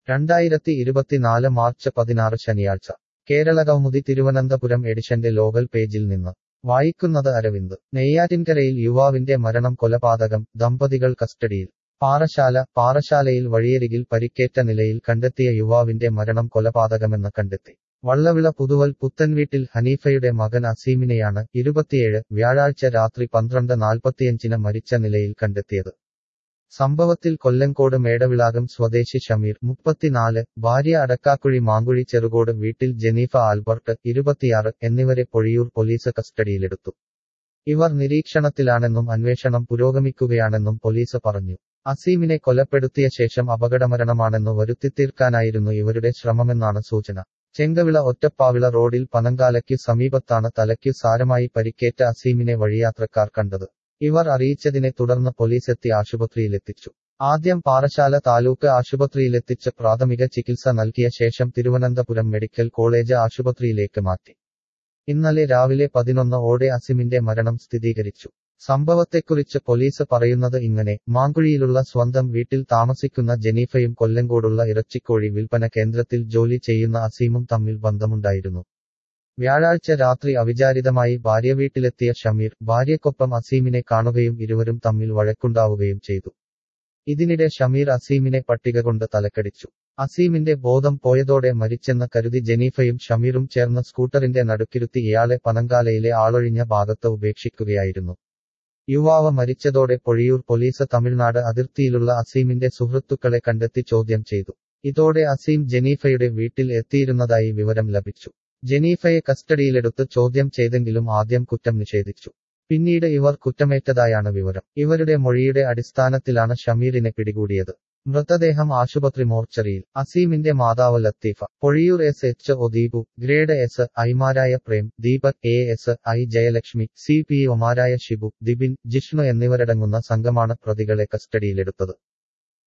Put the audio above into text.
രണ്ടായിരത്തി ഇരുപത്തിനാല് മാർച്ച് പതിനാറ് ശനിയാഴ്ച കേരളകൗമുദി തിരുവനന്തപുരം എഡിഷന്റെ ലോകൽ പേജിൽ നിന്ന് വായിക്കുന്നത് അരവിന്ദ് നെയ്യാറ്റിൻകരയിൽ യുവാവിന്റെ മരണം കൊലപാതകം ദമ്പതികൾ കസ്റ്റഡിയിൽ പാറശാല പാറശാലയിൽ വഴിയരികിൽ പരിക്കേറ്റ നിലയിൽ കണ്ടെത്തിയ യുവാവിന്റെ മരണം കൊലപാതകമെന്ന് കണ്ടെത്തി വള്ളവിള പുതുവൽ പുത്തൻവീട്ടിൽ ഹനീഫയുടെ മകൻ അസീമിനെയാണ് ഇരുപത്തിയേഴ് വ്യാഴാഴ്ച രാത്രി പന്ത്രണ്ട് നാൽപ്പത്തിയഞ്ചിന് മരിച്ച നിലയിൽ കണ്ടെത്തിയത് സംഭവത്തിൽ കൊല്ലങ്കോട് മേടവിളാകം സ്വദേശി ഷമീർ മുപ്പത്തിനാല് ഭാര്യ അടക്കാക്കുഴി മാങ്കുഴി ചെറുകോട് വീട്ടിൽ ജെനീഫ ആൽബർട്ട് ഇരുപത്തിയാറ് എന്നിവരെ പൊഴിയൂർ പോലീസ് കസ്റ്റഡിയിലെടുത്തു ഇവർ നിരീക്ഷണത്തിലാണെന്നും അന്വേഷണം പുരോഗമിക്കുകയാണെന്നും പോലീസ് പറഞ്ഞു അസീമിനെ കൊലപ്പെടുത്തിയ ശേഷം അപകടമരണമാണെന്നു വരുത്തിത്തീർക്കാനായിരുന്നു ഇവരുടെ ശ്രമമെന്നാണ് സൂചന ചെങ്കവിള ഒറ്റപ്പാവിള റോഡിൽ പനങ്കാലയ്ക്കു സമീപത്താണ് തലയ്ക്കു സാരമായി പരിക്കേറ്റ അസീമിനെ വഴിയാത്രക്കാർ കണ്ടത് ഇവർ അറിയിച്ചതിനെ തുടർന്ന് പോലീസെത്തി ആശുപത്രിയിലെത്തിച്ചു ആദ്യം പാറശാല താലൂക്ക് ആശുപത്രിയിലെത്തിച്ച് പ്രാഥമിക ചികിത്സ നൽകിയ ശേഷം തിരുവനന്തപുരം മെഡിക്കൽ കോളേജ് ആശുപത്രിയിലേക്ക് മാറ്റി ഇന്നലെ രാവിലെ പതിനൊന്ന് ഓടെ അസിമിന്റെ മരണം സ്ഥിരീകരിച്ചു സംഭവത്തെക്കുറിച്ച് പോലീസ് പറയുന്നത് ഇങ്ങനെ മാങ്കുഴിയിലുള്ള സ്വന്തം വീട്ടിൽ താമസിക്കുന്ന ജനീഫയും കൊല്ലങ്കോടുള്ള ഇറച്ചിക്കോഴി വിൽപ്പന കേന്ദ്രത്തിൽ ജോലി ചെയ്യുന്ന അസീമും തമ്മിൽ ബന്ധമുണ്ടായിരുന്നു വ്യാഴാഴ്ച രാത്രി അവിചാരിതമായി ഭാര്യ വീട്ടിലെത്തിയ ഷമീർ ഭാര്യയ്ക്കൊപ്പം അസീമിനെ കാണുകയും ഇരുവരും തമ്മിൽ വഴക്കുണ്ടാവുകയും ചെയ്തു ഇതിനിടെ ഷമീർ അസീമിനെ പട്ടിക കൊണ്ട് തലക്കടിച്ചു അസീമിന്റെ ബോധം പോയതോടെ മരിച്ചെന്ന് കരുതി ജനീഫയും ഷമീറും ചേർന്ന് സ്കൂട്ടറിന്റെ നടുക്കിരുത്തി ഇയാളെ പനങ്കാലയിലെ ആളൊഴിഞ്ഞ ഭാഗത്ത് ഉപേക്ഷിക്കുകയായിരുന്നു യുവാവ് മരിച്ചതോടെ പൊഴിയൂർ പോലീസ് തമിഴ്നാട് അതിർത്തിയിലുള്ള അസീമിന്റെ സുഹൃത്തുക്കളെ കണ്ടെത്തി ചോദ്യം ചെയ്തു ഇതോടെ അസീം ജനീഫയുടെ വീട്ടിൽ എത്തിയിരുന്നതായി വിവരം ലഭിച്ചു ജനീഫയെ കസ്റ്റഡിയിലെടുത്ത് ചോദ്യം ചെയ്തെങ്കിലും ആദ്യം കുറ്റം നിഷേധിച്ചു പിന്നീട് ഇവർ കുറ്റമേറ്റതായാണ് വിവരം ഇവരുടെ മൊഴിയുടെ അടിസ്ഥാനത്തിലാണ് ഷമീറിനെ പിടികൂടിയത് മൃതദേഹം ആശുപത്രി മോർച്ചറിയിൽ അസീമിന്റെ മാതാവ് Latheefa Pozhiyoor S H O Deepu grade S ഐമാരായ Prem Deepak A S I Jayalakshmi C P ഒമാരായ ഷിബു ദിബിൻ ജിഷ്ണു എന്നിവരടങ്ങുന്ന സംഘമാണ് പ്രതികളെ കസ്റ്റഡിയിലെടുത്തത്